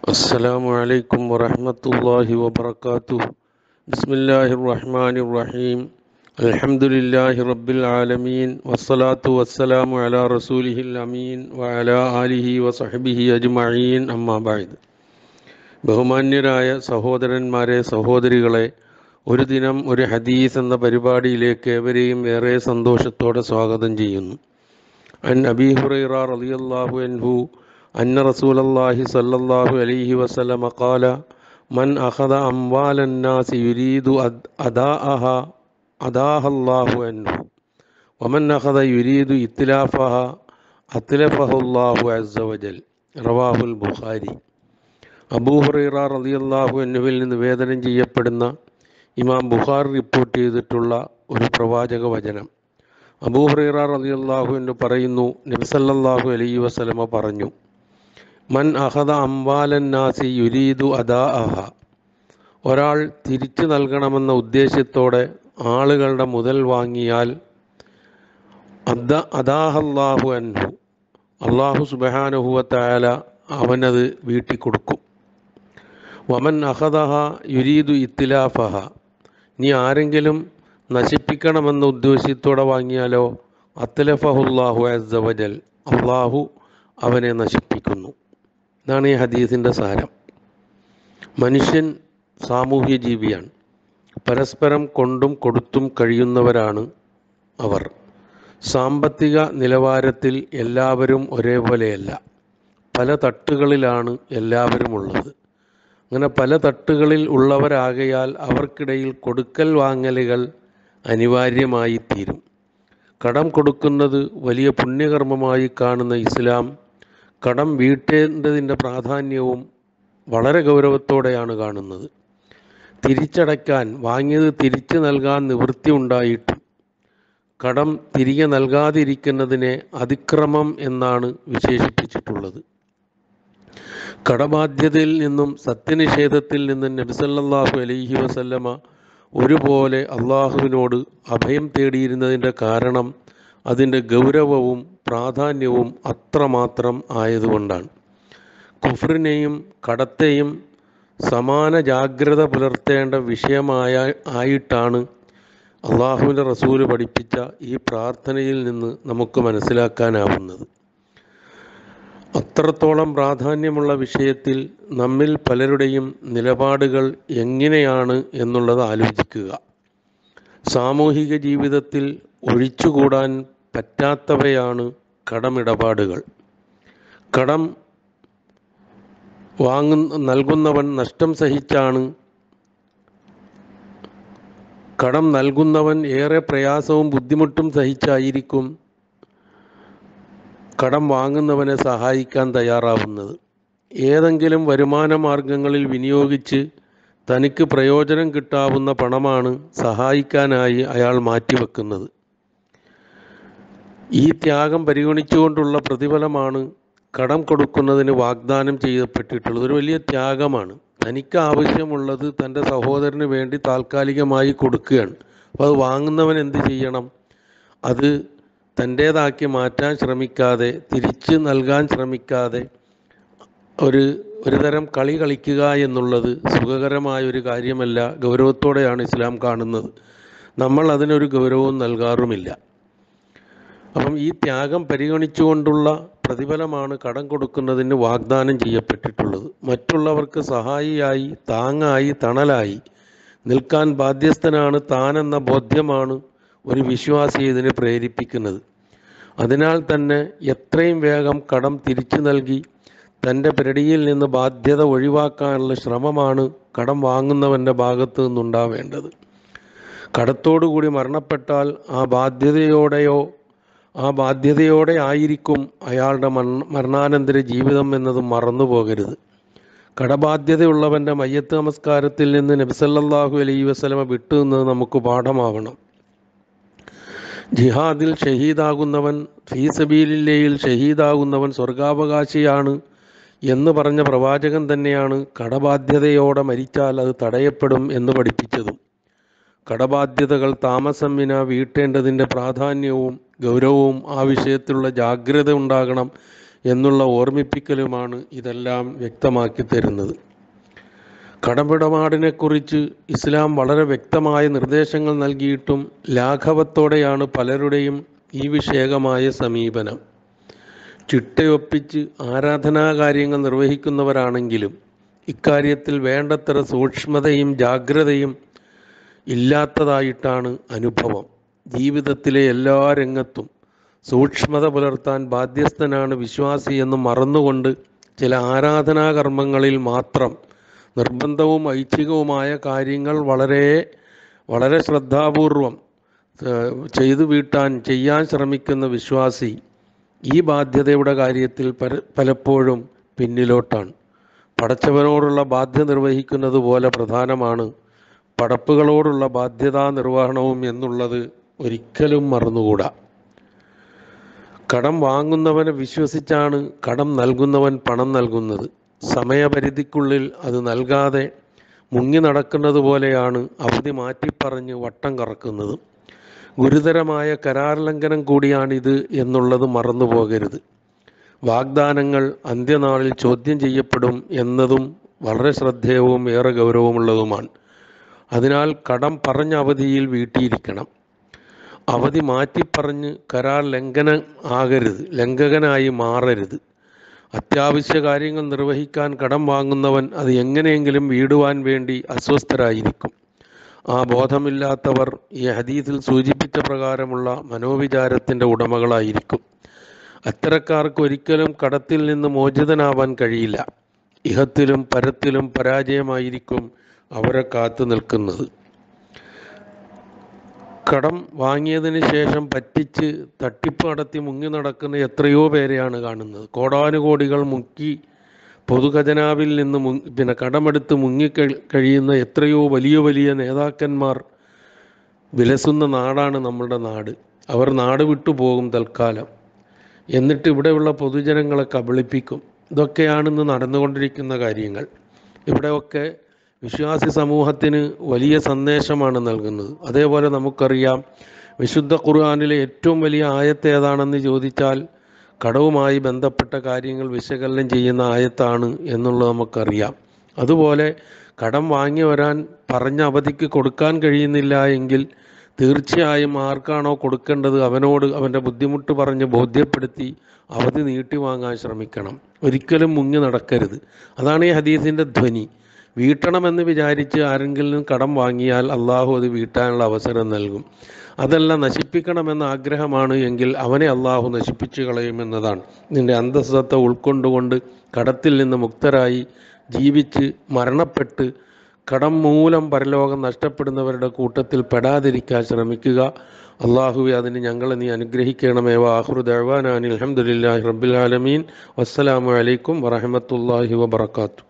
السلام عليكم ورحمة الله وبركاته بسم الله الرحمن الرحيم الحمد لله رب العالمين والصلاة والسلام على رسوله الأمين وعلى آله وصحبه أجمعين أما بعد ബഹുമാന്യരായ സഹോദരന്മാരെ സഹോദരികളെ ഒരു ദിനം ഒരു ഹദീസ് എന്ന പരിപാടിയിലേക്ക് ഏവരെയും ഏറെ സന്തോഷത്തോടെ സ്വാഗതം ചെയ്യുന്നു അൻ അബി ഹുറൈറ റളിയല്ലാഹു അൻഹു അന്ന റസൂലല്ലാഹി സല്ലല്ലാഹു അലൈഹി വസല്ലമ ഖാല മൻ അഖദ അംവാലൻ നാസി യുരീദു അദാഅഹ അദാഹല്ലാഹു അൻഹു വമൻ അഖദ യുരീദു ഇത്ലാഫഹ അത്ലഫഹുല്ലാഹു അസ്സ വജൽ റവാഹുൽ ബുഖാരി അബൂ ഹുറൈറ റളിയല്ലാഹു അൻഹുവിൽ നിന്ന് നിവേദനം ചെയ്യപ്പെടുന്ന ഇമാം ബുഖാർ റിപ്പോർട്ട് ചെയ്തിട്ടുള്ള ഒരു പ്രവാചക വചനം അബൂ ഹുറൈറ റളിയല്ലാഹു അൻഹു പറയുന്നു നബിസല്ലല്ലാഹു അലൈഹി വസല്ലമ പറഞ്ഞു മൻ അഹദ അംവാലൻ നാസി യുരീദു അദാ അഹ ഒരാൾ തിരിച്ചു നൽകണമെന്ന ഉദ്ദേശ്യത്തോടെ ആളുകളുടെ മുതൽ വാങ്ങിയാൽ അദ അദാഹല്ലാഹു അൻഹു അള്ളാഹു സുബഹാനുഹുവത്തായാല അവനത് വീട്ടിക്കൊടുക്കും വമൻ അഹദഹ യുരീദു ഇത്തിലാഫഹ നീ ആരെങ്കിലും നശിപ്പിക്കണമെന്ന ഉദ്ദേശ്യത്തോടെ വാങ്ങിയാലോ അത്തലഫഹുല്ലാഹു അസവജൽ അള്ളാഹു അവനെ നശിപ്പിക്കുന്നു ഇതാണ് ഈ ഹദീസിൻ്റെ സാരം മനുഷ്യൻ സാമൂഹ്യ ജീവിയാണ് പരസ്പരം കൊണ്ടും കൊടുത്തും കഴിയുന്നവരാണ് അവർ സാമ്പത്തിക നിലവാരത്തിൽ എല്ലാവരും ഒരേപോലെയല്ല പല തട്ടുകളിലാണ് എല്ലാവരും ഉള്ളത് അങ്ങനെ പല തട്ടുകളിൽ ഉള്ളവരാകയാൽ അവർക്കിടയിൽ കൊടുക്കൽ വാങ്ങലുകൾ അനിവാര്യമായി തീരും കടം കൊടുക്കുന്നത് വലിയ പുണ്യകർമ്മമായി കാണുന്ന ഇസ്ലാം കടം വീട്ടേണ്ടതിൻ്റെ പ്രാധാന്യവും വളരെ ഗൗരവത്തോടെയാണ് കാണുന്നത് തിരിച്ചടയ്ക്കാൻ വാങ്ങിയത് തിരിച്ചു നൽകാൻ നിവൃത്തി ഉണ്ടായിട്ടും കടം തിരികെ നൽകാതിരിക്കുന്നതിനെ അതിക്രമം എന്നാണ് വിശേഷിപ്പിച്ചിട്ടുള്ളത് കടബാധ്യതയിൽ നിന്നും സത്യനിഷേധത്തിൽ നിന്നും നബിസല്ലാഹു അലൈഹി വസല്ലമ ഒരുപോലെ അള്ളാഹുവിനോട് അഭയം തേടിയിരുന്നതിൻ്റെ കാരണം അതിൻ്റെ ഗൗരവവും പ്രാധാന്യവും അത്രമാത്രം ആയതുകൊണ്ടാണ് കുഫറിനെയും കടത്തെയും സമാന ജാഗ്രത പുലർത്തേണ്ട വിഷയമായ ആയിട്ടാണ് അള്ളാഹുവിൻ്റെ റസൂല് പഠിപ്പിച്ച ഈ പ്രാർത്ഥനയിൽ നിന്ന് നമുക്ക് മനസ്സിലാക്കാനാവുന്നത് അത്രത്തോളം പ്രാധാന്യമുള്ള വിഷയത്തിൽ നമ്മിൽ പലരുടെയും നിലപാടുകൾ എങ്ങനെയാണ് എന്നുള്ളത് ആലോചിക്കുക സാമൂഹിക ജീവിതത്തിൽ ഒഴിച്ചുകൂടാൻ പറ്റാത്തവയാണ് കടമിടപാടുകൾ കടം വാങ്ങുന്ന നൽകുന്നവൻ നഷ്ടം സഹിച്ചാണ് കടം നൽകുന്നവൻ ഏറെ പ്രയാസവും ബുദ്ധിമുട്ടും സഹിച്ചായിരിക്കും കടം വാങ്ങുന്നവനെ സഹായിക്കാൻ തയ്യാറാവുന്നത് ഏതെങ്കിലും വരുമാന മാർഗങ്ങളിൽ വിനിയോഗിച്ച് തനിക്ക് പ്രയോജനം കിട്ടാവുന്ന പണമാണ് സഹായിക്കാനായി അയാൾ മാറ്റിവെക്കുന്നത് ഈ ത്യാഗം പരിഗണിച്ചുകൊണ്ടുള്ള പ്രതിഫലമാണ് കടം കൊടുക്കുന്നതിന് വാഗ്ദാനം ചെയ്യപ്പെട്ടിട്ടുള്ളത് ഒരു വലിയ ത്യാഗമാണ് തനിക്ക് ആവശ്യമുള്ളത് തൻ്റെ സഹോദരന് വേണ്ടി താൽക്കാലികമായി കൊടുക്കുകയാണ് അപ്പോൾ അത് വാങ്ങുന്നവൻ എന്ത് ചെയ്യണം അത് തൻ്റേതാക്കി മാറ്റാൻ ശ്രമിക്കാതെ തിരിച്ച് നൽകാൻ ശ്രമിക്കാതെ ഒരു ഒരു തരം കളി കളിക്കുക എന്നുള്ളത് സുഖകരമായ ഒരു കാര്യമല്ല ഗൗരവത്തോടെയാണ് ഇസ്ലാം കാണുന്നത് നമ്മൾ അതിനൊരു ഗൗരവവും നൽകാറുമില്ല അപ്പം ഈ ത്യാഗം പരിഗണിച്ചുകൊണ്ടുള്ള പ്രതിഫലമാണ് കടം കൊടുക്കുന്നതിന് വാഗ്ദാനം ചെയ്യപ്പെട്ടിട്ടുള്ളത് മറ്റുള്ളവർക്ക് സഹായിയായി താങ്ങായി തണലായി നിൽക്കാൻ ബാധ്യസ്ഥനാണ് താനെന്ന ബോധ്യമാണ് ഒരു വിശ്വാസി ഇതിനെ പ്രേരിപ്പിക്കുന്നത് അതിനാൽ തന്നെ എത്രയും വേഗം കടം തിരിച്ചു നൽകി തൻ്റെ പെരടിയിൽ നിന്ന് ബാധ്യത ഒഴിവാക്കാനുള്ള ശ്രമമാണ് കടം വാങ്ങുന്നവൻ്റെ ഭാഗത്തു നിന്നുണ്ടാവേണ്ടത് കടത്തോടുകൂടി മരണപ്പെട്ടാൽ ആ ബാധ്യതയോടെയോ ആ ബാധ്യതയോടെ ആയിരിക്കും അയാളുടെ മരണാനന്തര ജീവിതം എന്നത് മറന്നു പോകരുത് കടബാധ്യതയുള്ളവൻ്റെ മയ്യത്ത് നമസ്കാരത്തിൽ നിന്ന് നബിസല്ലാഹു അലൈ വസ്ലമ വിട്ടുനിന്നത് നമുക്ക് പാഠമാവണം ജിഹാദിൽ ഷഹീദാകുന്നവൻ ഫീസബീലില്ലയിൽ ഷഹീദാകുന്നവൻ സ്വർഗാവകാശിയാണ് എന്ന് പറഞ്ഞ പ്രവാചകൻ തന്നെയാണ് കടബാധ്യതയോടെ മരിച്ചാൽ അത് തടയപ്പെടും എന്ന് പഠിപ്പിച്ചതും കടബാധ്യതകൾ താമസം വിന വീട്ടേണ്ടതിൻ്റെ പ്രാധാന്യവും ഗൗരവവും ആ വിഷയത്തിലുള്ള ജാഗ്രത ഉണ്ടാകണം എന്നുള്ള ഓർമ്മിപ്പിക്കലുമാണ് ഇതെല്ലാം വ്യക്തമാക്കി തരുന്നത് കടമിടപാടിനെക്കുറിച്ച് ഇസ്ലാം വളരെ വ്യക്തമായ നിർദ്ദേശങ്ങൾ നൽകിയിട്ടും ലാഘവത്തോടെയാണ് പലരുടെയും ഈ വിഷയകമായ സമീപനം ചിട്ടയൊപ്പിച്ച് ആരാധനാകാര്യങ്ങൾ നിർവഹിക്കുന്നവരാണെങ്കിലും ഇക്കാര്യത്തിൽ വേണ്ടത്ര സൂക്ഷ്മതയും ജാഗ്രതയും ഇല്ലാത്തതായിട്ടാണ് അനുഭവം ജീവിതത്തിലെ എല്ലാ രംഗത്തും സൂക്ഷ്മത പുലർത്താൻ ബാധ്യസ്ഥനാണ് വിശ്വാസി എന്ന് മറന്നുകൊണ്ട് ചില ആരാധനാകർമ്മങ്ങളിൽ മാത്രം നിർബന്ധവും ഐച്ഛികവുമായ കാര്യങ്ങൾ വളരെ വളരെ ശ്രദ്ധാപൂർവം ഏഹ്, ചെയ്തു വീട്ടാൻ ചെയ്യാൻ ശ്രമിക്കുന്ന വിശ്വാസി ഈ ബാധ്യതയുടെ കാര്യത്തിൽ പല പലപ്പോഴും പിന്നിലോട്ടാണ് പടച്ചവനോടുള്ള ബാധ്യത നിർവഹിക്കുന്നത് പോലെ പ്രധാനമാണ് പടപ്പുകളോടുള്ള ബാധ്യതാ നിർവഹണവും എന്നുള്ളത് ഒരിക്കലും മറന്നുകൂടാ കടം വാങ്ങുന്നവനെ വിശ്വസിച്ചാണ് കടം നൽകുന്നവൻ പണം നൽകുന്നത് സമയപരിധിക്കുള്ളിൽ അത് നൽകാതെ മുങ്ങി നടക്കുന്നത് പോലെയാണ് അവധി മാറ്റിപ്പറഞ്ഞ് വട്ടം കറക്കുന്നത് ഗുരുതരമായ കരാർ ലംഘനം കൂടിയാണിത് എന്നുള്ളത് മറന്നു പോകരുത് വാഗ്ദാനങ്ങൾ അന്ത്യനാളിൽ ചോദ്യം ചെയ്യപ്പെടും എന്നതും വളരെ ശ്രദ്ധേയവും ഏറെ ഗൗരവമുള്ളതുമാണ് അതിനാൽ കടം പറഞ്ഞ അവധിയിൽ വീട്ടിയിരിക്കണം അവധി മാറ്റിപ്പറഞ്ഞ് കരാർ ലംഘനം ആകരുത് ലംഘകനായി മാറരുത് അത്യാവശ്യ കാര്യങ്ങൾ നിർവഹിക്കാൻ കടം വാങ്ങുന്നവൻ അത് എങ്ങനെയെങ്കിലും വീടുവാൻ വേണ്ടി അസ്വസ്ഥരായിരിക്കും ആ ബോധമില്ലാത്തവർ ഈ ഹദീസിൽ സൂചിപ്പിച്ച പ്രകാരമുള്ള മനോവിചാരത്തിൻ്റെ ഉടമകളായിരിക്കും അത്തരക്കാർക്ക് ഒരിക്കലും കടത്തിൽ നിന്ന് മോചിതനാവാൻ കഴിയില്ല ഇഹത്തിലും പരത്തിലും പരാജയമായിരിക്കും അവരെ കാത്തു നിൽക്കുന്നത് കടം വാങ്ങിയതിന് ശേഷം പറ്റിച്ച് തട്ടിപ്പ് നടത്തി മുങ്ങി നടക്കുന്ന എത്രയോ പേരെയാണ് കാണുന്നത് കോടാനുകോടികൾ മുക്കി പൊതുഖജനാവിൽ നിന്ന് മുങ്ങി പിന്നെ കടമെടുത്ത് മുങ്ങി കഴി- കഴിയുന്ന എത്രയോ വലിയ വലിയ നേതാക്കന്മാർ വിലസുന്ന നാടാണ് നമ്മളുടെ നാട് അവർ നാട് വിട്ടു പോകും തൽക്കാലം എന്നിട്ട് ഇവിടെയുള്ള പൊതുജനങ്ങളെ കബളിപ്പിക്കും ഇതൊക്കെയാണ് ഇന്ന് നടന്നുകൊണ്ടിരിക്കുന്ന കാര്യങ്ങൾ ഇവിടെയൊക്കെ വിശ്വാസി സമൂഹത്തിന് വലിയ സന്ദേശമാണ് നൽകുന്നത് അതേപോലെ നമുക്കറിയാം വിശുദ്ധ ഖുർആാനിലെ ഏറ്റവും വലിയ ആയത്ത് ഏതാണെന്ന് ചോദിച്ചാൽ കടവുമായി ബന്ധപ്പെട്ട കാര്യങ്ങൾ വിശകലനം ചെയ്യുന്ന ആയത്താണ് എന്നുള്ളത് നമുക്കറിയാം അതുപോലെ കടം വാങ്ങി വരാൻ പറഞ്ഞ അവധിക്ക് കൊടുക്കാൻ കഴിയുന്നില്ല എങ്കിൽ തീർച്ചയായും ആർക്കാണോ കൊടുക്കേണ്ടത് അവനോട് അവൻ്റെ ബുദ്ധിമുട്ട് പറഞ്ഞ് ബോധ്യപ്പെടുത്തി അവധി നീട്ടി വാങ്ങാൻ ശ്രമിക്കണം ഒരിക്കലും മുങ്ങി നടക്കരുത് അതാണ് ഈ ഹദീസിൻ്റെ ധ്വനി വീട്ടണമെന്ന് വിചാരിച്ച് ആരെങ്കിലും കടം വാങ്ങിയാൽ അള്ളാഹു അത് വീട്ടാനുള്ള അവസരം നൽകും അതല്ല നശിപ്പിക്കണമെന്ന ആഗ്രഹമാണ് എങ്കിൽ അവനെ അള്ളാഹു നശിപ്പിച്ചു കളയുമെന്നതാണ് നിന്റെ അന്തസ്സത്ത ഉൾക്കൊണ്ടുകൊണ്ട് കടത്തിൽ നിന്ന് മുക്തരായി ജീവിച്ച് മരണപ്പെട്ട് കടം മൂലം പരലോകം നഷ്ടപ്പെടുന്നവരുടെ കൂട്ടത്തിൽ പെടാതിരിക്കാൻ ശ്രമിക്കുക അള്ളാഹുവെ അതിന് ഞങ്ങളെ നീ അനുഗ്രഹിക്കണമേ വാഹുർ ദഴവാനാനി അലഹമുല്ലാഹി റബ്ബിൽ ആലമീൻ വസ്സലാമു അലൈക്കും വറഹമത്തല്ലാഹി വബർക്കാത്തു